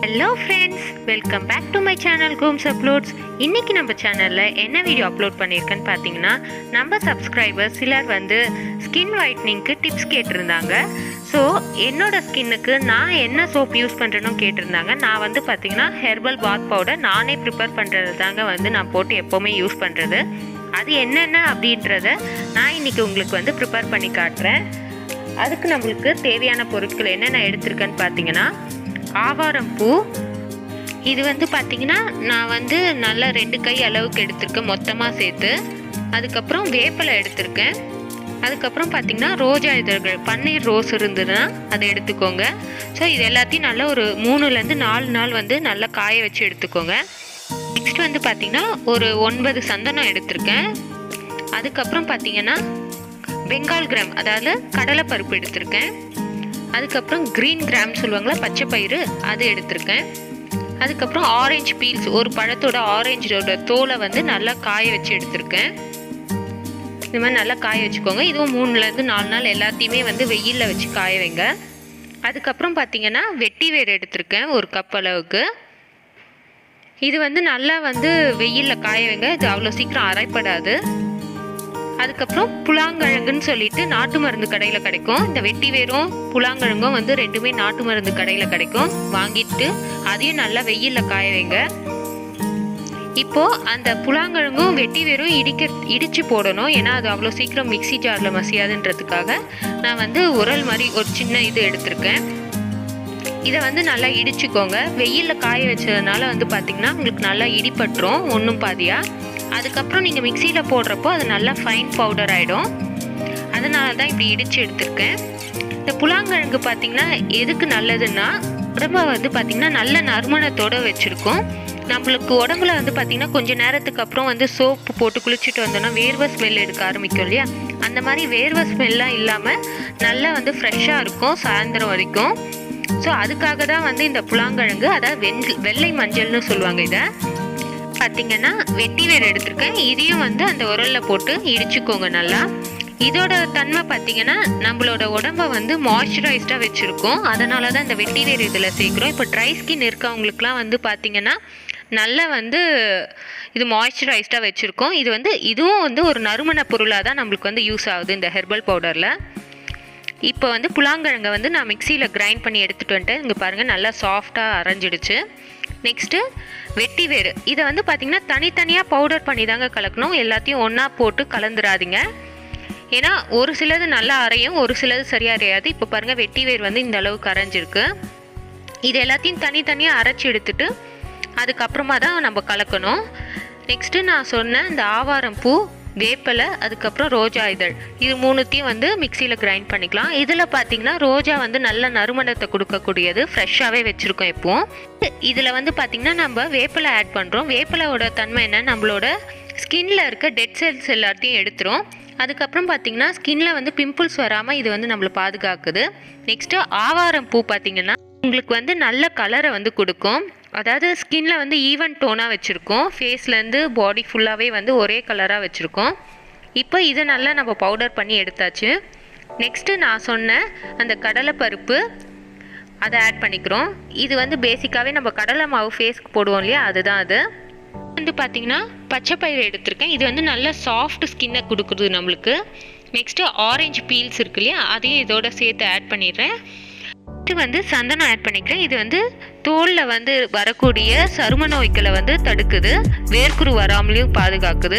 hello friends welcome back to my channel கூம்ஸ் uploads இன்றைக்கி நம்ம சேனலில் என்ன வீடியோ அப்லோட் பண்ணியிருக்கேன்னு பார்த்தீங்கன்னா நம்ம சப்ஸ்கிரைபர் சிலர் வந்து ஸ்கின் ஒயிட்னிங்க்கு டிப்ஸ் கேட்டிருந்தாங்க ஸோ என்னோட ஸ்கின்னுக்கு நான் என்ன சோப் யூஸ் பண்ணுறேனோ கேட்டிருந்தாங்க நான் வந்து பார்த்தீங்கன்னா ஹெர்பல் பாத் பவுடர் நானே ப்ரிப்பேர் பண்ணுறது தாங்க வந்து நான் போட்டு எப்போவுமே யூஸ் பண்ணுறது அது என்னென்ன அப்படின்றத நான் இன்றைக்கி உங்களுக்கு வந்து ப்ரிப்பேர் பண்ணி காட்டுறேன் அதுக்கு நம்மளுக்கு தேவையான பொருட்கள் என்னென்ன எடுத்திருக்கேன்னு பார்த்தீங்கன்னா ஆவாரம் பூ இது வந்து பார்த்தீங்கன்னா நான் வந்து நல்லா ரெண்டு கை அளவுக்கு எடுத்திருக்கேன் மொத்தமாக சேர்த்து அதுக்கப்புறம் வேப்பிலை எடுத்திருக்கேன் அதுக்கப்புறம் பார்த்தீங்கன்னா ரோஜா இதழ்கள் பன்னீர் ரோஸ் இருந்ததுன்னா அதை எடுத்துக்கோங்க ஸோ இது எல்லாத்தையும் நல்லா ஒரு மூணுலேருந்து நாலு நாள் வந்து நல்லா காய வச்சு எடுத்துக்கோங்க நெக்ஸ்ட் வந்து பார்த்தீங்கன்னா ஒரு ஒன்பது சந்தனம் எடுத்திருக்கேன் அதுக்கப்புறம் பார்த்தீங்கன்னா பெங்கால் கிராம் அதாவது கடலைப்பருப்பு எடுத்திருக்கேன் அதுக்கப்புறம் க்ரீன் கிராம் சொல்லுவாங்களா பச்சை பயிறு அது எடுத்திருக்கேன் அதுக்கப்புறம் ஆரஞ்சு பீல்ஸ் ஒரு பழத்தோட ஆரஞ்சோட தோலை வந்து நல்லா காய வச்சு எடுத்திருக்கேன் இந்த மாதிரி நல்லா காய வச்சுக்கோங்க இதுவும் மூணுலேருந்து நாலு நாள் எல்லாத்தையுமே வந்து வெயிலில் வச்சு காய வைங்க அதுக்கப்புறம் பார்த்தீங்கன்னா வெட்டி வேர் எடுத்திருக்கேன் ஒரு கப் அளவுக்கு இது வந்து நல்லா வந்து வெயிலில் காய வைங்க இது அவ்வளோ சீக்கிரம் அரைப்படாது அதுக்கப்புறம் புலாங்கிழங்குன்னு சொல்லிட்டு நாட்டு மருந்து கடையில் கிடைக்கும் இந்த வெட்டி வேரும் புலாங்கிழங்கும் வந்து ரெண்டுமே நாட்டு மருந்து கடையில் கிடைக்கும் வாங்கிட்டு அதையும் நல்லா வெயிலில் காய வைங்க இப்போ அந்த புலாங்கிழங்கும் வெட்டி வேரும் இடிக்க இடிச்சு போடணும் ஏன்னா அது அவ்வளோ சீக்கிரம் மிக்சி ஜாரில் மசியாதுன்றதுக்காக நான் வந்து உரல் மாதிரி ஒரு சின்ன இது எடுத்திருக்கேன் இதை வந்து நல்லா இடிச்சுக்கோங்க வெயிலில் காய வச்சதுனால வந்து பார்த்திங்கன்னா உங்களுக்கு நல்லா இடிப்பட்டுரும் ஒன்றும் பாதியாக அதுக்கப்புறம் நீங்கள் மிக்சியில் போடுறப்போ அது நல்லா ஃபைன் பவுடர் ஆகிடும் அதனால தான் இப்படி இடித்து எடுத்திருக்கேன் இந்த புலாங்கிழங்கு பார்த்திங்கன்னா எதுக்கு நல்லதுன்னா உடம்ப வந்து பார்த்திங்கன்னா நல்ல நறுமணத்தோடு வச்சுருக்கோம் நம்மளுக்கு உடம்புல வந்து பார்த்திங்கன்னா கொஞ்சம் நேரத்துக்கு அப்புறம் வந்து சோப்பு போட்டு குளிச்சுட்டு வந்தோன்னா வேர்வை ஸ்மெல் எடுக்க ஆரம்பிக்கும் இல்லையா அந்த மாதிரி வேர்வை ஸ்மெல்லாம் இல்லாமல் நல்லா வந்து ஃப்ரெஷ்ஷாக இருக்கும் சாயந்தரம் வரைக்கும் ஸோ அதுக்காக தான் வந்து இந்த புலாங்கிழங்கு அதாவது வெண் வெள்ளை மஞ்சள்னு சொல்லுவாங்க இதை பார்த்தீங்கன்னா வெட்டி வேர் எடுத்திருக்கேன் இதையும் வந்து அந்த உரலில் போட்டு இடிச்சுக்கோங்க நல்லா இதோட தன்மை பார்த்தீங்கன்னா நம்மளோட உடம்ப வந்து மாய்ஸ்சரைஸ்டாக வச்சுருக்கோம் அதனால தான் இந்த வெட்டி வேர் இதில் சேர்க்குறோம் இப்போ ட்ரை ஸ்கின் இருக்கவங்களுக்குலாம் வந்து பார்த்தீங்கன்னா நல்லா வந்து இது மாய்ஸ்சரைஸ்டாக வச்சுருக்கோம் இது வந்து இதுவும் வந்து ஒரு நறுமண பொருளாக தான் நம்மளுக்கு வந்து யூஸ் ஆகுது இந்த ஹெர்பல் பவுடரில் இப்போ வந்து புலாங்கிழங்கை வந்து நான் மிக்சியில் கிரைண்ட் பண்ணி எடுத்துகிட்டு வந்துட்டேன் இங்கே பாருங்கள் நல்லா சாஃப்டாக அரைஞ்சிடுச்சு நெக்ஸ்ட்டு வெட்டி வேறு இதை வந்து பார்த்திங்கன்னா தனித்தனியாக பவுடர் பண்ணி தாங்க கலக்கணும் எல்லாத்தையும் ஒன்றா போட்டு கலந்துடாதீங்க ஏன்னா ஒரு சிலது நல்லா அரையும் ஒரு சிலது சரியாக அரையாது இப்போ பாருங்கள் வெட்டி வேர் வந்து இந்த அளவுக்கு அரைஞ்சிருக்கு இது எல்லாத்தையும் தனித்தனியாக அரைச்சி எடுத்துட்டு அதுக்கப்புறமா தான் நம்ம கலக்கணும் நெக்ஸ்ட்டு நான் சொன்ன இந்த ஆவாரம் பூ வேப்பிலை அதுக்கப்புறம் ரோஜா இதழ் இது மூணுத்தையும் வந்து மிக்சியில் கிரைண்ட் பண்ணிக்கலாம் இதில் பார்த்தீங்கன்னா ரோஜா வந்து நல்ல நறுமணத்தை கொடுக்கக்கூடியது ஃப்ரெஷ்ஷாகவே வச்சுருக்கோம் எப்போவும் இதில் வந்து பார்த்திங்கன்னா நம்ம வேப்பிலை ஆட் பண்ணுறோம் வேப்பிலையோட தன்மை என்ன நம்மளோட ஸ்கின்ல இருக்க டெட் செல்ஸ் எல்லாத்தையும் எடுத்துரும் அதுக்கப்புறம் பார்த்திங்கன்னா ஸ்கின்ல வந்து பிம்பிள்ஸ் வராமல் இது வந்து நம்மளை பாதுகாக்குது நெக்ஸ்ட்டு ஆவாரம் பூ பார்த்திங்கன்னா உங்களுக்கு வந்து நல்ல கலரை வந்து கொடுக்கும் அதாவது ஸ்கின்ல வந்து ஈவன் டோனாக வச்சுருக்கோம் ஃபேஸ்லேருந்து பாடி ஃபுல்லாகவே வந்து ஒரே கலராக வச்சுருக்கோம் இப்போ இதை நல்லா நம்ம பவுடர் பண்ணி எடுத்தாச்சு நெக்ஸ்ட்டு நான் சொன்ன அந்த கடலைப்பருப்பு அதை ஆட் பண்ணிக்கிறோம் இது வந்து பேசிக்காகவே நம்ம கடலை மாவு ஃபேஸ்க்கு போடுவோம் இல்லையா அதுதான் அது வந்து பார்த்தீங்கன்னா பச்சை பயிறு எடுத்திருக்கேன் இது வந்து நல்ல சாஃப்ட் ஸ்கின்னை கொடுக்குறது நம்மளுக்கு நெக்ஸ்ட்டு ஆரஞ்சு பீல்ஸ் இருக்கு இல்லையா அதையும் இதோட சேர்த்து ஆட் பண்ணிடுறேன் இது வந்து சந்தனம் ஆட் பண்ணிக்கிறேன் இது வந்து தோலில் வந்து வரக்கூடிய சரும நோய்களை வந்து தடுக்குது வேர்க்குரு வராமலையும் பாதுகாக்குது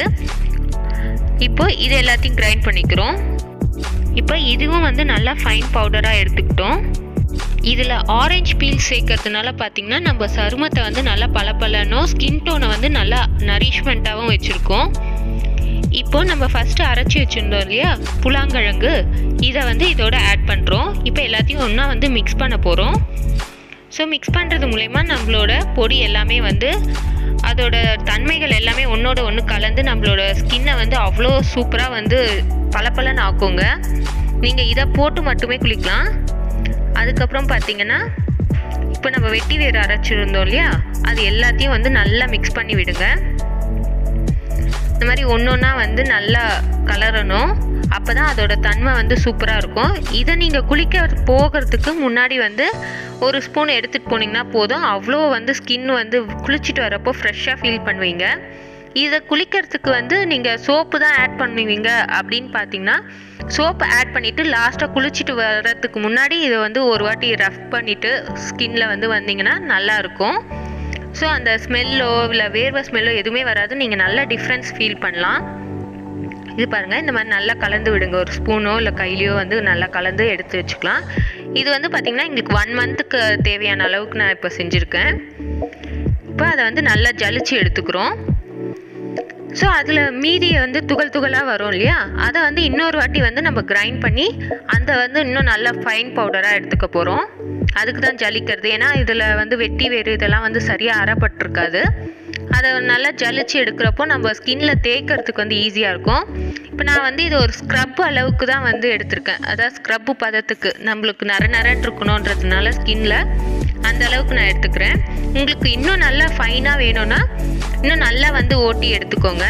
இப்போ இது எல்லாத்தையும் கிரைண்ட் பண்ணிக்கிறோம் இப்போ இதுவும் வந்து நல்லா ஃபைன் பவுடராக எடுத்துக்கிட்டோம் இதில் ஆரஞ்சு பீல் சேர்க்கறதுனால பார்த்திங்கன்னா நம்ம சருமத்தை வந்து நல்லா பளபளனும் ஸ்கின் டோனை வந்து நல்லா நரிஷ்மெண்ட்டாகவும் வச்சுருக்கோம் இப்போ நம்ம ஃபஸ்ட்டு அரைச்சி வச்சுருந்தோம் இல்லையா புலாங்கிழங்கு இதை வந்து இதோட ஆட் பண்ணுறோம் இப்போ எல்லாத்தையும் ஒன்றா வந்து மிக்ஸ் பண்ண போகிறோம் ஸோ மிக்ஸ் பண்ணுறது மூலயமா நம்மளோட பொடி எல்லாமே வந்து அதோட தன்மைகள் எல்லாமே ஒன்றோட ஒன்று கலந்து நம்மளோட ஸ்கின்னை வந்து அவ்வளோ சூப்பராக வந்து பளபளன்னு ஆக்குங்க நீங்கள் இதை போட்டு மட்டுமே குளிக்கலாம் அதுக்கப்புறம் பார்த்தீங்கன்னா இப்போ நம்ம வெட்டி வேறு அரைச்சிருந்தோம் இல்லையா அது எல்லாத்தையும் வந்து நல்லா மிக்ஸ் பண்ணி விடுங்க இந்த மாதிரி ஒன்று ஒன்றா வந்து நல்லா கலரணும் அப்போ தான் அதோட தன்மை வந்து சூப்பராக இருக்கும் இதை நீங்கள் குளிக்க போகிறதுக்கு முன்னாடி வந்து ஒரு ஸ்பூன் எடுத்துகிட்டு போனீங்கன்னா போதும் அவ்வளோ வந்து ஸ்கின் வந்து குளிச்சுட்டு வரப்போ ஃப்ரெஷ்ஷாக ஃபீல் பண்ணுவீங்க இதை குளிக்கிறதுக்கு வந்து நீங்கள் சோப்பு தான் ஆட் பண்ணுவீங்க அப்படின்னு பார்த்தீங்கன்னா சோப்பு ஆட் பண்ணிவிட்டு லாஸ்ட்டாக குளிச்சுட்டு வர்றதுக்கு முன்னாடி இதை வந்து ஒரு வாட்டி ரஃப் பண்ணிவிட்டு ஸ்கின்ல வந்து வந்தீங்கன்னா நல்லாயிருக்கும் ஸோ அந்த ஸ்மெல்லோ இல்லை வேர்வை ஸ்மெல்லோ எதுவுமே வராது நீங்கள் நல்லா டிஃப்ரென்ஸ் ஃபீல் பண்ணலாம் இது பாருங்கள் இந்த மாதிரி நல்லா கலந்து விடுங்க ஒரு ஸ்பூனோ இல்லை கையிலையோ வந்து நல்லா கலந்து எடுத்து வச்சுக்கலாம் இது வந்து பார்த்திங்கன்னா எங்களுக்கு ஒன் மந்த்துக்கு தேவையான அளவுக்கு நான் இப்போ செஞ்சுருக்கேன் இப்போ அதை வந்து நல்லா ஜலிச்சு எடுத்துக்கிறோம் ஸோ அதில் மீதி வந்து துகள் துகளாக வரும் இல்லையா அதை வந்து இன்னொரு வாட்டி வந்து நம்ம கிரைண்ட் பண்ணி அந்த வந்து இன்னும் நல்லா ஃபைன் பவுடராக எடுத்துக்க போகிறோம் அதுக்கு தான் ஜலிக்கிறது ஏன்னா இதில் வந்து வெட்டி வேறு இதெல்லாம் வந்து சரியாக அறப்பட்டிருக்காது அதை நல்லா ஜலிச்சு எடுக்கிறப்போ நம்ம ஸ்கின்ல தேய்க்கிறதுக்கு வந்து ஈஸியாக இருக்கும் இப்போ நான் வந்து இது ஒரு ஸ்க்ரப் அளவுக்கு தான் வந்து எடுத்திருக்கேன் அதாவது ஸ்க்ரப்பு பதத்துக்கு நம்மளுக்கு நர நரன்னு இருக்கணுன்றதுனால ஸ்கின்ல அந்த அளவுக்கு நான் எடுத்துக்கிறேன் உங்களுக்கு இன்னும் நல்லா ஃபைனாக வேணும்னா இன்னும் நல்லா வந்து ஓட்டி எடுத்துக்கோங்க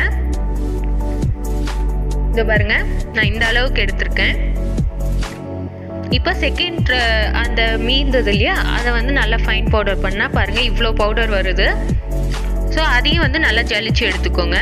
இந்த பாருங்க நான் இந்த அளவுக்கு எடுத்திருக்கேன் இப்போ செகண்ட் அந்த மீந்தது இல்லையா அதை வந்து நல்லா ஃபைன் பவுடர் பண்ணால் பாருங்கள் இவ்வளோ பவுடர் வருது ஸோ அதையும் வந்து நல்லா ஜலிச்சு எடுத்துக்கோங்க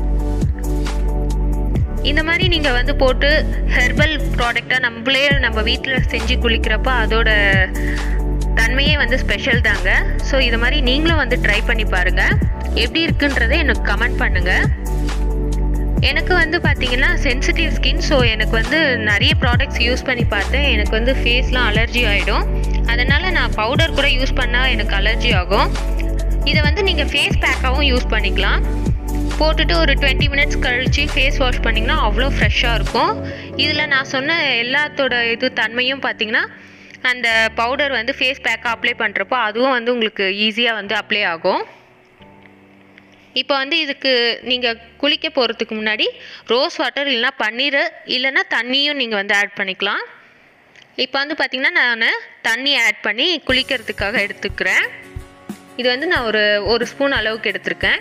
இந்த மாதிரி நீங்கள் வந்து போட்டு ஹெர்பல் ப்ராடக்டாக நம்மளே நம்ம வீட்டில் செஞ்சு குளிக்கிறப்ப அதோட தன்மையே வந்து ஸ்பெஷல் தாங்க ஸோ இது மாதிரி நீங்களும் வந்து ட்ரை பண்ணி பாருங்கள் எப்படி இருக்குன்றதை எனக்கு கமெண்ட் பண்ணுங்கள் எனக்கு வந்து பார்த்தீங்கன்னா சென்சிட்டிவ் ஸ்கின் ஸோ எனக்கு வந்து நிறைய ப்ராடக்ட்ஸ் யூஸ் பண்ணி பார்த்தேன் எனக்கு வந்து ஃபேஸ்லாம் அலர்ஜி ஆகிடும் அதனால் நான் பவுடர் கூட யூஸ் பண்ணால் எனக்கு அலர்ஜி ஆகும் இதை வந்து நீங்கள் ஃபேஸ் பேக்காகவும் யூஸ் பண்ணிக்கலாம் போட்டுட்டு ஒரு டுவெண்ட்டி மினிட்ஸ் கழித்து ஃபேஸ் வாஷ் பண்ணிங்கன்னா அவ்வளோ ஃப்ரெஷ்ஷாக இருக்கும் இதில் நான் சொன்ன எல்லாத்தோட இது தன்மையும் பார்த்தீங்கன்னா அந்த பவுடர் வந்து ஃபேஸ் பேக்காக அப்ளை பண்ணுறப்போ அதுவும் வந்து உங்களுக்கு ஈஸியாக வந்து அப்ளை ஆகும் இப்போ வந்து இதுக்கு நீங்கள் குளிக்க போகிறதுக்கு முன்னாடி ரோஸ் வாட்டர் இல்லைனா பன்னீர் இல்லைன்னா தண்ணியும் நீங்கள் வந்து ஆட் பண்ணிக்கலாம் இப்போ வந்து பார்த்திங்கன்னா நான் தண்ணி ஆட் பண்ணி குளிக்கிறதுக்காக எடுத்துக்கிறேன் இது வந்து நான் ஒரு ஒரு ஸ்பூன் அளவுக்கு எடுத்திருக்கேன்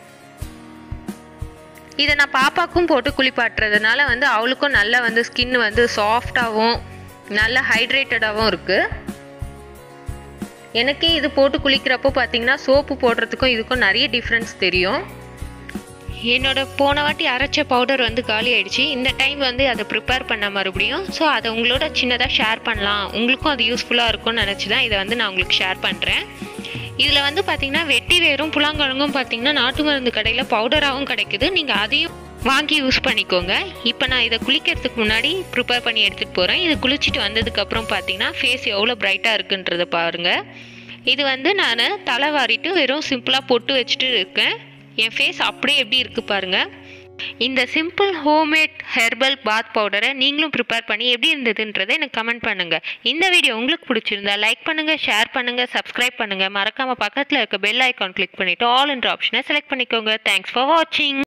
இதை நான் பாப்பாக்கும் போட்டு குளிப்பாட்டுறதுனால வந்து அவளுக்கும் நல்லா வந்து ஸ்கின் வந்து சாஃப்டாகவும் நல்ல ஹைட்ரேட்டடாகவும் இருக்குது எனக்கே இது போட்டு குளிக்கிறப்போ பார்த்தீங்கன்னா சோப்பு போடுறதுக்கும் இதுக்கும் நிறைய டிஃப்ரென்ஸ் தெரியும் என்னோட போன வாட்டி அரைச்ச பவுடர் வந்து காலி ஆயிடுச்சு இந்த டைம் வந்து அதை ப்ரிப்பேர் பண்ண மறுபடியும் ஸோ அதை உங்களோட சின்னதாக ஷேர் பண்ணலாம் உங்களுக்கும் அது யூஸ்ஃபுல்லாக இருக்கும்னு நினச்சி தான் இதை வந்து நான் உங்களுக்கு ஷேர் பண்ணுறேன் இதில் வந்து பார்த்தீங்கன்னா வெட்டி வேரும் புலாங்கிழங்கும் பார்த்தீங்கன்னா நாட்டு மருந்து கடையில் பவுடராகவும் கிடைக்குது நீங்கள் அதையும் வாங்கி யூஸ் பண்ணிக்கோங்க இப்போ நான் இதை குளிக்கிறதுக்கு முன்னாடி ப்ரிப்பேர் பண்ணி எடுத்துகிட்டு போகிறேன் இது குளிச்சுட்டு வந்ததுக்கப்புறம் பார்த்தீங்கன்னா ஃபேஸ் எவ்வளோ பிரைட்டாக இருக்குன்றதை பாருங்கள் இது வந்து நான் தலை வாரிட்டு வெறும் சிம்பிளாக பொட்டு வச்சுட்டு இருக்கேன் என் ஃபேஸ் அப்படியே எப்படி இருக்குது பாருங்கள் இந்த சிம்பிள் ஹோம்மேட் ஹெர்பல் பாத் பவுடரை நீங்களும் ப்ரிப்பேர் பண்ணி எப்படி இருந்ததுன்றதை எனக்கு கமெண்ட் பண்ணுங்கள் இந்த வீடியோ உங்களுக்கு பிடிச்சிருந்தா லைக் பண்ணுங்கள் ஷேர் பண்ணுங்கள் சப்ஸ்கிரைப் பண்ணுங்கள் மறக்காமல் பக்கத்தில் இருக்க பெல் ஐக்கான் கிளிக் பண்ணிவிட்டு ஆல் என்ற ஆப்ஷனை செலக்ட் பண்ணிக்கோங்க தேங்க்ஸ் ஃபார் வாட்சிங்